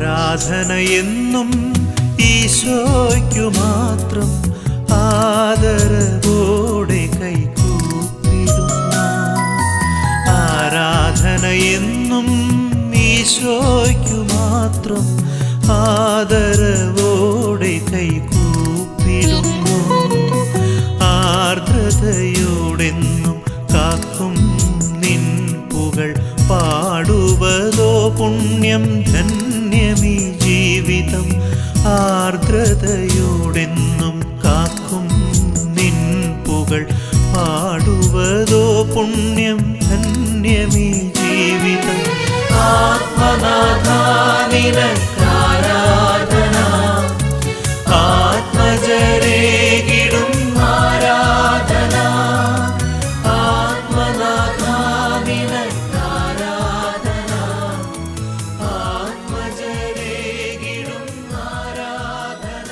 ആരാധന എന്നും ഈശോയ്ക്കു മാത്രം ആദരവോടെ കൈകൂപ്പിടുന്നു ആരാധന എന്നും ഈശോയ്ക്കു മാത്രം ആദരവോടെ കൈകൂപ്പിടുന്നു ആർദ്രതയോടെന്നും കാക്കും നിൻ പുകൾ പാടുവതോ പുണ്യം ധന്യമീ ജീവിതം ആർദ്രതയോടെന്നും കാക്കും നിൻ പുകൾ പാടുവതോ പുണ്യം ധന്യമീ ജീവിതം ആത്മനാഥാനിരക്കാരാധന ആത്മജരേകിടും ആരാധന ആത്മനാഥാനിരക്കാരാധന ആത്മജരേകിടും ആരാധന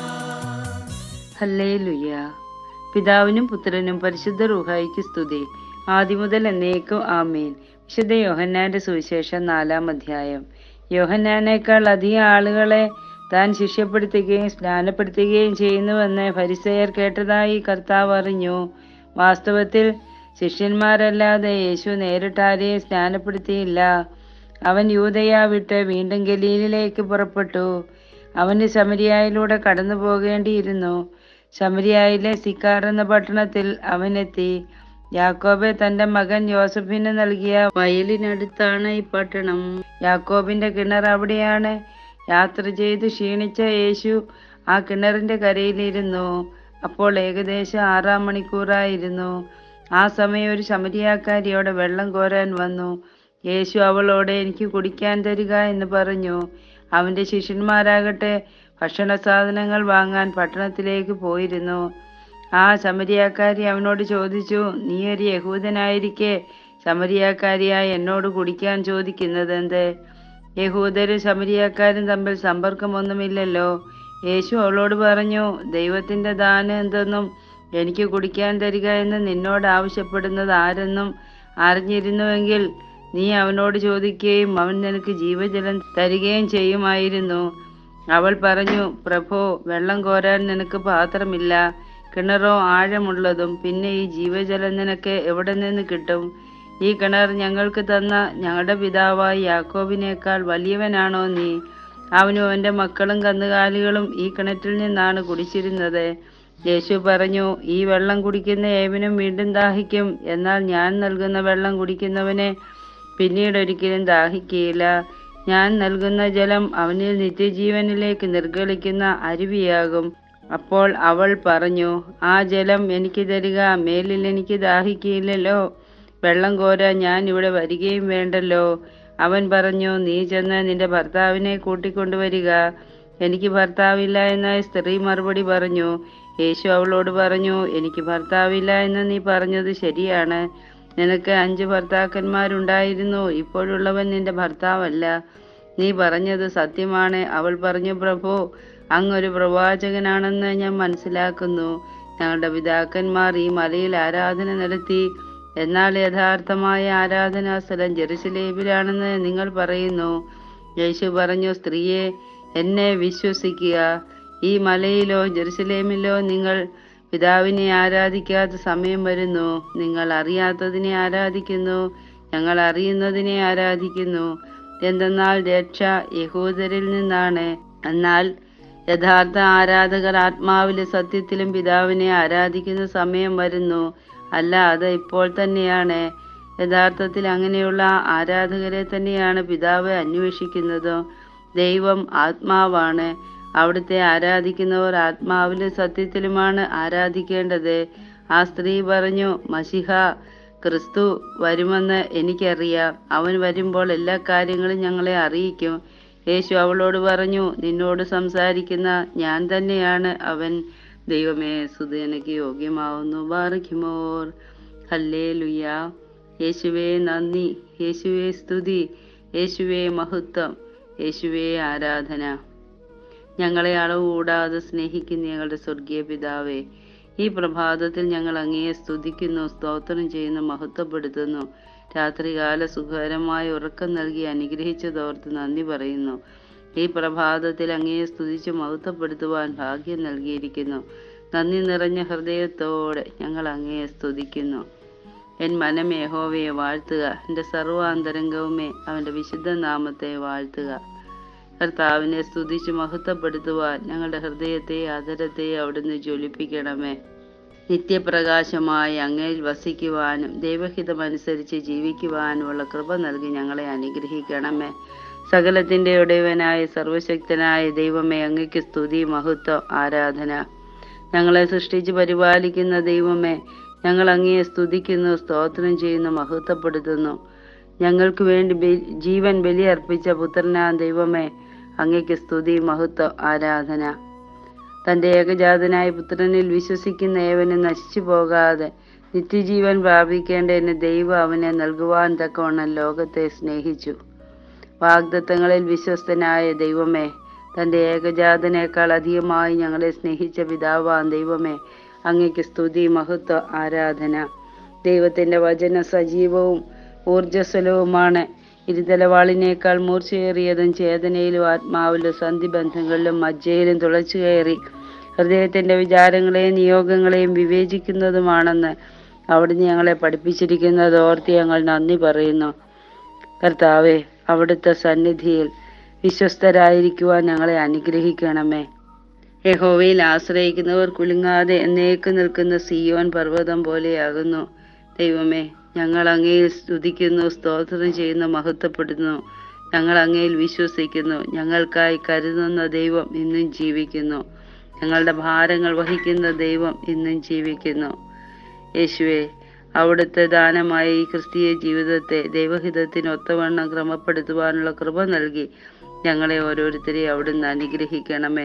ഹല്ലേലുയ്യ പിതാവിനും പുത്രനും പരിശുദ്ധ റൂഹായിക്ക് സ്തുതി ആദിമുതൽ എന്നേക്കും ആമേൻ വിശുദ്ധ യോഹന്നാന്റെ സുവിശേഷം നാലാം അധ്യായം യോഹന്നാനേക്കാൾ അധികം ആളുകളെ താൻ ശിഷ്യപ്പെടുത്തുകയും സ്നാനപ്പെടുത്തുകയും ചെയ്യുന്നുവെന്ന് ഫരിസയർ കേട്ടതായി കർത്താവ് അറിഞ്ഞു വാസ്തവത്തിൽ ശിഷ്യന്മാരല്ലാതെ യേശു നേരിട്ടാരെയും സ്നാനപ്പെടുത്തിയില്ല അവൻ യൂതയ വിട്ട് വീണ്ടും ഗലീലിലേക്ക് പുറപ്പെട്ടു അവന് ശമരിയായിലൂടെ കടന്നു പോകേണ്ടിയിരുന്നു ശമരിയായിലെ സിക്കാർ എന്ന പട്ടണത്തിൽ അവനെത്തി യാക്കോബെ തന്റെ മകൻ യോസഫിന് നൽകിയ വയലിനടുത്താണ് ഈ പട്ടണം യാക്കോബിന്റെ കിണർ അവിടെയാണ് യാത്ര ചെയ്ത് ക്ഷീണിച്ച യേശു ആ കിണറിന്റെ കരയിലിരുന്നു അപ്പോൾ ഏകദേശം ആറാം മണിക്കൂറായിരുന്നു ആ സമയം ഒരു ശമരിയാക്കാരിയോടെ വെള്ളം കോരാൻ വന്നു യേശു അവളോട് എനിക്ക് കുടിക്കാൻ തരിക എന്ന് പറഞ്ഞു അവന്റെ ശിഷ്യന്മാരാകട്ടെ ഭക്ഷണ സാധനങ്ങൾ വാങ്ങാൻ പട്ടണത്തിലേക്ക് പോയിരുന്നു ആ ശമരിയാക്കാരി അവനോട് ചോദിച്ചു നീ ഒരു യഹൂദനായിരിക്കെ ശമരിയാക്കാരിയായി എന്നോട് കുടിക്കാൻ ചോദിക്കുന്നത് എന്ത് യഹൂദരും ശമരിയാക്കാരും തമ്മിൽ സമ്പർക്കമൊന്നുമില്ലല്ലോ യേശു അവളോട് പറഞ്ഞു ദൈവത്തിന്റെ ദാനം എന്തെന്നും എനിക്ക് കുടിക്കാൻ തരിക എന്ന് നിന്നോട് ആവശ്യപ്പെടുന്നത് ആരെന്നും അറിഞ്ഞിരുന്നുവെങ്കിൽ നീ അവനോട് ചോദിക്കുകയും അവൻ നിനക്ക് ജീവജലം തരികയും ചെയ്യുമായിരുന്നു അവൾ പറഞ്ഞു പ്രഭോ വെള്ളം കോരാൻ നിനക്ക് പാത്രമില്ല കിണറോ ആഴമുള്ളതും പിന്നെ ഈ ജീവജലം നിനക്ക് എവിടെ നിന്ന് കിട്ടും ഈ കിണർ ഞങ്ങൾക്ക് തന്ന ഞങ്ങളുടെ പിതാവായ യാക്കോബിനേക്കാൾ വലിയവനാണോ നീ അവനും അവന്റെ മക്കളും കന്നുകാലികളും ഈ കിണറ്റിൽ നിന്നാണ് കുടിച്ചിരുന്നത് യേശു പറഞ്ഞു ഈ വെള്ളം കുടിക്കുന്ന ഏവനും വീണ്ടും ദാഹിക്കും എന്നാൽ ഞാൻ നൽകുന്ന വെള്ളം കുടിക്കുന്നവനെ പിന്നീട് ഒരിക്കലും ദാഹിക്കുകയില്ല ഞാൻ നൽകുന്ന ജലം അവനിൽ നിത്യജീവനിലേക്ക് നിർഗളിക്കുന്ന അരുവിയാകും അപ്പോൾ അവൾ പറഞ്ഞു ആ ജലം എനിക്ക് തരിക മേലിൽ എനിക്ക് ദാഹിക്കുകയില്ലല്ലോ വെള്ളം കോരാൻ ഞാൻ ഇവിടെ വരികയും വേണ്ടല്ലോ അവൻ പറഞ്ഞു നീ ചെന്ന് നിന്റെ ഭർത്താവിനെ കൂട്ടിക്കൊണ്ടുവരിക എനിക്ക് ഭർത്താവില്ല എന്ന് സ്ത്രീ മറുപടി പറഞ്ഞു യേശു അവളോട് പറഞ്ഞു എനിക്ക് ഭർത്താവില്ല എന്ന് നീ പറഞ്ഞത് ശരിയാണ് നിനക്ക് അഞ്ച് ഭർത്താക്കന്മാരുണ്ടായിരുന്നു ഇപ്പോഴുള്ളവൻ നിന്റെ ഭർത്താവല്ല നീ പറഞ്ഞത് സത്യമാണ് അവൾ പറഞ്ഞു പ്രഭു അങ്ങൊരു പ്രവാചകനാണെന്ന് ഞാൻ മനസ്സിലാക്കുന്നു ഞങ്ങളുടെ പിതാക്കന്മാർ ഈ മലയിൽ ആരാധന നടത്തി എന്നാൽ യഥാർത്ഥമായ ആരാധനാ സ്ഥലം ജെറുസലേമിലാണെന്ന് നിങ്ങൾ പറയുന്നു യേശു പറഞ്ഞു സ്ത്രീയെ എന്നെ വിശ്വസിക്കുക ഈ മലയിലോ ജെറുസലേമിലോ നിങ്ങൾ പിതാവിനെ ആരാധിക്കാത്ത സമയം വരുന്നു നിങ്ങൾ അറിയാത്തതിനെ ആരാധിക്കുന്നു ഞങ്ങൾ അറിയുന്നതിനെ ആരാധിക്കുന്നു എന്തെന്നാൽ രക്ഷ യഹൂദരിൽ നിന്നാണ് എന്നാൽ യഥാർത്ഥ ആരാധകർ ആത്മാവിലും സത്യത്തിലും പിതാവിനെ ആരാധിക്കുന്ന സമയം വരുന്നു അല്ല അത് ഇപ്പോൾ തന്നെയാണ് യഥാർത്ഥത്തിൽ അങ്ങനെയുള്ള ആരാധകരെ തന്നെയാണ് പിതാവ് അന്വേഷിക്കുന്നത് ദൈവം ആത്മാവാണ് അവിടുത്തെ ആരാധിക്കുന്നവർ ആത്മാവിലും സത്യത്തിലുമാണ് ആരാധിക്കേണ്ടത് ആ സ്ത്രീ പറഞ്ഞു മഷിഹ ക്രിസ്തു വരുമെന്ന് എനിക്കറിയാം അവൻ വരുമ്പോൾ എല്ലാ കാര്യങ്ങളും ഞങ്ങളെ അറിയിക്കും യേശു അവളോട് പറഞ്ഞു നിന്നോട് സംസാരിക്കുന്ന ഞാൻ തന്നെയാണ് അവൻ ദൈവമേ സുതനക്ക് യോഗ്യമാവുന്നു ബാറയ്ക്കുമോർ ഹല്ലേ ലുയ യേശുവേ നന്ദി യേശുവേ സ്തുതി യേശുവേ മഹത്വം യേശുവേ ആരാധന ഞങ്ങളെ അളവ് കൂടാതെ സ്നേഹിക്കുന്ന ഞങ്ങളുടെ സ്വർഗീയ പിതാവേ ഈ പ്രഭാതത്തിൽ ഞങ്ങൾ അങ്ങയെ സ്തുതിക്കുന്നു സ്തോത്രം ചെയ്യുന്നു മഹത്വപ്പെടുത്തുന്നു രാത്രികാല സുഖകരമായ ഉറക്കം നൽകി അനുഗ്രഹിച്ചതോർത്ത് നന്ദി പറയുന്നു ഈ പ്രഭാതത്തിൽ അങ്ങയെ സ്തുതിച്ച് മഹത്വപ്പെടുത്തുവാൻ ഭാഗ്യം നൽകിയിരിക്കുന്നു നന്ദി നിറഞ്ഞ ഹൃദയത്തോടെ ഞങ്ങൾ അങ്ങയെ സ്തുതിക്കുന്നു എൻ മനം യഹോവയെ വാഴ്ത്തുക എൻ്റെ സർവാന്തരംഗവുമേ അവൻ്റെ വിശുദ്ധ നാമത്തെ വാഴ്ത്തുക കർത്താവിനെ സ്തുതിച്ച് മഹത്വപ്പെടുത്തുവാൻ ഞങ്ങളുടെ ഹൃദയത്തെ അതരത്തെ അവിടുന്ന് ജ്വലിപ്പിക്കണമേ നിത്യപ്രകാശമായി അങ്ങയിൽ വസിക്കുവാനും ദൈവഹിതമനുസരിച്ച് ജീവിക്കുവാനുമുള്ള കൃപ നൽകി ഞങ്ങളെ അനുഗ്രഹിക്കണമേ സകലത്തിൻ്റെ ഉടയവനായ സർവശക്തനായ ദൈവമേ അങ്ങയ്ക്ക് സ്തുതി മഹത്വം ആരാധന ഞങ്ങളെ സൃഷ്ടിച്ച് പരിപാലിക്കുന്ന ദൈവമേ ഞങ്ങൾ അങ്ങയെ സ്തുതിക്കുന്നു സ്തോത്രം ചെയ്യുന്നു മഹത്വപ്പെടുത്തുന്നു ഞങ്ങൾക്ക് വേണ്ടി ബലി- ജീവൻ ബലിയർപ്പിച്ച പുത്രനാ ദൈവമേ അങ്ങയ്ക്ക് സ്തുതി മഹത്വം ആരാധന തന്റെ ഏകജാതനായ പുത്രനിൽ വിശ്വസിക്കുന്ന ഏവന് നശിച്ചു പോകാതെ നിത്യജീവൻ പ്രാപിക്കേണ്ട എന്നെ ദൈവം അവനെ നൽകുവാൻ തക്കവണ്ണം ലോകത്തെ സ്നേഹിച്ചു വാഗ്ദത്തങ്ങളിൽ വിശ്വസ്തനായ ദൈവമേ തന്റെ ഏകജാതനേക്കാൾ അധികമായി ഞങ്ങളെ സ്നേഹിച്ച പിതാവാൻ ദൈവമേ അങ്ങയ്ക്ക് സ്തുതി മഹത്വ ആരാധന ദൈവത്തിന്റെ വചന സജീവവും ഊർജ്ജസ്വലവുമാണ് ഇരുതലവാളിനേക്കാൾ മൂർച്ചയേറിയതും ചേതനയിലും ആത്മാവിലും സന്ധിബന്ധങ്ങളിലും മജ്ജയിലും തുളച്ചു കയറി ഹൃദയത്തിന്റെ വിചാരങ്ങളെയും നിയോഗങ്ങളെയും വിവേചിക്കുന്നതുമാണെന്ന് അവിടുന്ന് ഞങ്ങളെ പഠിപ്പിച്ചിരിക്കുന്നത് ഓർത്ത് ഞങ്ങൾ നന്ദി പറയുന്നു കർത്താവെ അവിടുത്തെ സന്നിധിയിൽ വിശ്വസ്തരായിരിക്കുവാൻ ഞങ്ങളെ അനുഗ്രഹിക്കണമേ യഹോവയിൽ ആശ്രയിക്കുന്നവർ കുലുങ്ങാതെ എന്നേക്ക് നിൽക്കുന്ന സിയോൻ പർവ്വതം പോലെയാകുന്നു ദൈവമേ ഞങ്ങൾ അങ്ങയിൽ സ്തുതിക്കുന്നു സ്തോത്രം ചെയ്യുന്നു മഹത്വപ്പെടുന്നു ഞങ്ങൾ അങ്ങയിൽ വിശ്വസിക്കുന്നു ഞങ്ങൾക്കായി കരുതുന്ന ദൈവം ഇന്നും ജീവിക്കുന്നു ഞങ്ങളുടെ ഭാരങ്ങൾ വഹിക്കുന്ന ദൈവം ഇന്നും ജീവിക്കുന്നു യേശുവെ അവിടുത്തെ ദാനമായ ഈ ക്രിസ്തീയ ജീവിതത്തെ ദൈവഹിതത്തിന് ഒത്തവണ്ണം ക്രമപ്പെടുത്തുവാനുള്ള കൃപ നൽകി ഞങ്ങളെ ഓരോരുത്തരെയും അവിടുന്ന് അനുഗ്രഹിക്കണമേ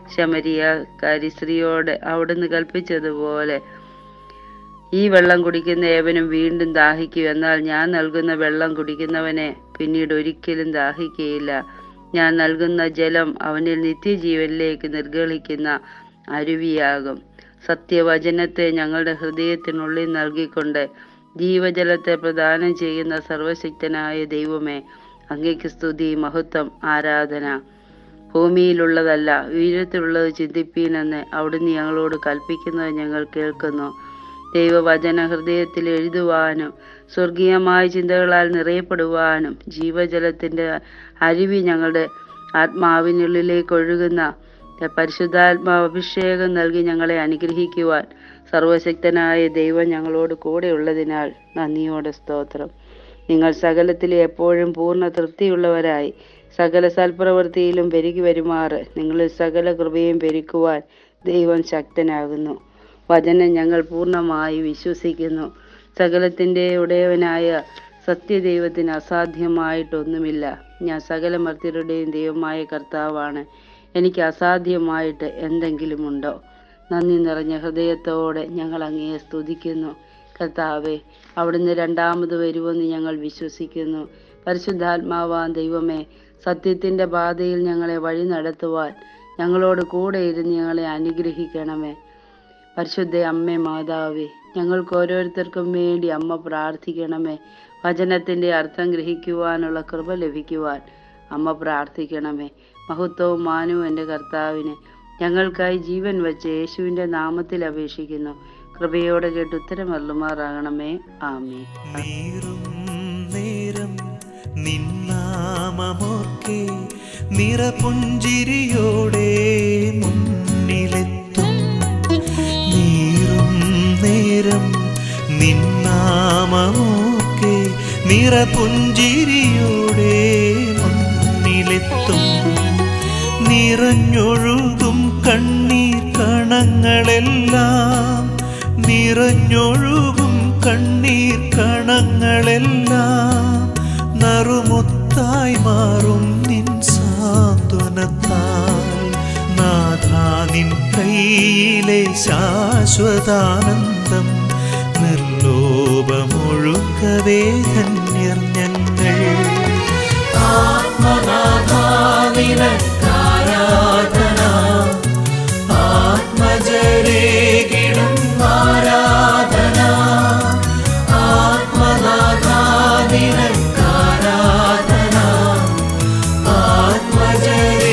ശമരിയക്കാരി സ്ത്രീയോട് അവിടുന്ന് കൽപ്പിച്ചതുപോലെ ഈ വെള്ളം കുടിക്കുന്ന ഏവനും വീണ്ടും ദാഹിക്കും എന്നാൽ ഞാൻ നൽകുന്ന വെള്ളം കുടിക്കുന്നവനെ പിന്നീട് ഒരിക്കലും ദാഹിക്കുകയില്ല ഞാൻ നൽകുന്ന ജലം അവനിൽ നിത്യജീവനിലേക്ക് നിർഗളിക്കുന്ന അരുവിയാകും സത്യവചനത്തെ ഞങ്ങളുടെ ഹൃദയത്തിനുള്ളിൽ നൽകിക്കൊണ്ട് ജീവജലത്തെ പ്രദാനം ചെയ്യുന്ന സർവശക്തനായ ദൈവമേ അങ്ങേക്ക് സ്തുതി മഹത്വം ആരാധന ഭൂമിയിലുള്ളതല്ല ഉയരത്തിലുള്ളത് ചിന്തിപ്പീനെന്ന് അവിടുന്ന് ഞങ്ങളോട് കൽപ്പിക്കുന്നത് ഞങ്ങൾ കേൾക്കുന്നു ദൈവവചന ഹൃദയത്തിൽ എഴുതുവാനും സ്വർഗീയമായ ചിന്തകളാൽ നിറയപ്പെടുവാനും ജീവജലത്തിന്റെ അരുവി ഞങ്ങളുടെ ആത്മാവിനുള്ളിലേക്ക് ഒഴുകുന്ന പരിശുദ്ധാത്മാ അഭിഷേകം നൽകി ഞങ്ങളെ അനുഗ്രഹിക്കുവാൻ സർവശക്തനായ ദൈവം ഞങ്ങളോട് കൂടെ ഉള്ളതിനാൽ നന്ദിയോടെ സ്തോത്രം നിങ്ങൾ സകലത്തിൽ എപ്പോഴും പൂർണ്ണ തൃപ്തിയുള്ളവരായി സകല സൽപ്രവൃത്തിയിലും പെരുകി വരുമാറ് നിങ്ങളിൽ സകല കൃപയും പെരുക്കുവാൻ ദൈവം ശക്തനാകുന്നു വചനം ഞങ്ങൾ പൂർണ്ണമായി വിശ്വസിക്കുന്നു സകലത്തിൻ്റെ ഉടയവനായ സത്യദൈവത്തിന് അസാധ്യമായിട്ടൊന്നുമില്ല ഞാൻ സകല മർത്യരുടെയും ദൈവമായ കർത്താവാണ് എനിക്ക് അസാധ്യമായിട്ട് എന്തെങ്കിലുമുണ്ടോ നന്ദി നിറഞ്ഞ ഹൃദയത്തോടെ ഞങ്ങൾ അങ്ങയെ സ്തുതിക്കുന്നു കർത്താവെ അവിടുന്ന് രണ്ടാമത് വരുമെന്ന് ഞങ്ങൾ വിശ്വസിക്കുന്നു പരിശുദ്ധാത്മാവാൻ ദൈവമേ സത്യത്തിന്റെ പാതയിൽ ഞങ്ങളെ വഴി നടത്തുവാൻ ഞങ്ങളോട് കൂടെ ഇരുന്ന് ഞങ്ങളെ അനുഗ്രഹിക്കണമേ പരിശുദ്ധ അമ്മേ മാതാവേ ഞങ്ങൾക്ക് ഓരോരുത്തർക്കും വേണ്ടി അമ്മ പ്രാർത്ഥിക്കണമേ വചനത്തിന്റെ അർത്ഥം ഗ്രഹിക്കുവാനുള്ള കൃപ ലഭിക്കുവാൻ അമ്മ പ്രാർത്ഥിക്കണമേ മഹത്വവും മാനവും എൻ്റെ കർത്താവിന് ഞങ്ങൾക്കായി ജീവൻ വെച്ച് യേശുവിൻ്റെ നാമത്തിൽ അപേക്ഷിക്കുന്നു കൃപയോടെ കേട്ട് ഉത്തരമല്ലുമാറാകണമേ ആമേ നീറും നേരം നിന്നാമമോർക്കെ നിറപുഞ്ചിരിയോടെ മുന്നിലെത്തും നീറും നേരം നിന്നാമമോർക്കെ നിറപുഞ്ചിരിയോടെ മുന്നിലെത്തും നിറഞ്ഞൊഴുകും കണ്ണീർ കണങ്ങളെല്ലാം നിറഞ്ഞൊഴുകും കണ്ണീർ കണങ്ങളെല്ലാം നറുമുത്തായി മാറും നിൻ സാന്ത്വനത്താൽ നാഥാ നിൻ കയ്യിലെ ശാശ്വതാനന്ദം നിർലോഭമൊഴുക്കവേ ധന്യർ ഞങ്ങൾ ആത്മനാഥാവിനാരാധന ആത്മജരേകിടും ആരാധന ആത്മനാഥാവിനാരാധന ആത്മജരേ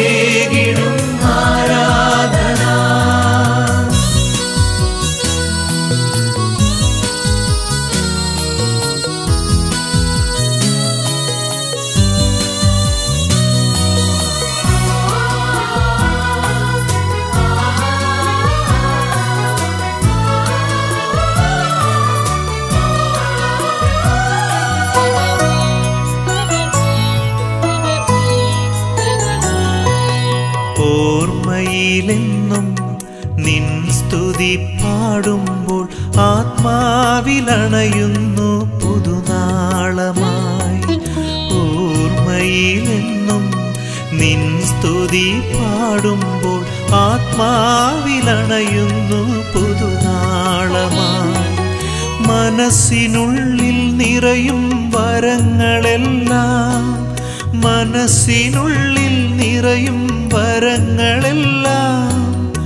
ഓർമ്മയിലെന്നും നിൻ സ്തുതി പാടുമ്പോൾ ആത്മാവിലണയുന്നു പുതുനാളമായി ഓർമ്മയിലെന്നും നിൻ സ്തുതി പാടുമ്പോൾ ആത്മാവിലണയുന്നു പുതുനാളമായി മനസ്സിനുള്ളിൽ നിറയും വരങ്ങളെല്ലാം മനസ്സിനുള്ളിൽ നിറയും വരങ്ങളെല്ലാം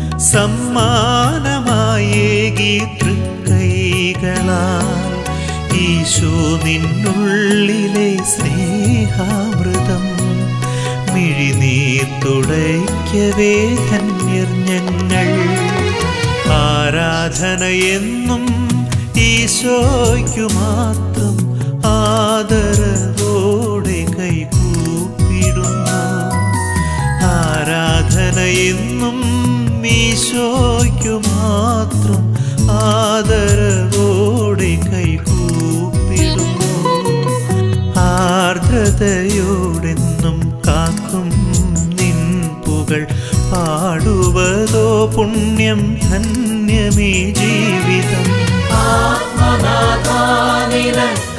സമ്മാനമായേകി തൃക്കൈകളാൽ ഈശോ നിന്നുള്ളിലെ സ്നേഹാമൃതം മിഴിനീർ തുടയ്ക്കവേ ധന്യർ ഞങ്ങൾ ആരാധനയെന്നും ഈശോയ്ക്കു മാത്രം ആദരവോടെ കൈകൂപ്പിടുന്നു ആരാധനയെന്നും ഈശോയ്ക്കു മാത്രം ആദരവോടെ കൈകൂപ്പിടുന്നു ആർദ്രതയോടെന്നും കാക്കും നിൻ പുകൾ പാടുവതോ പുണ്യം ധന്യമേ ജീവിതം ആത്മനാഥാനില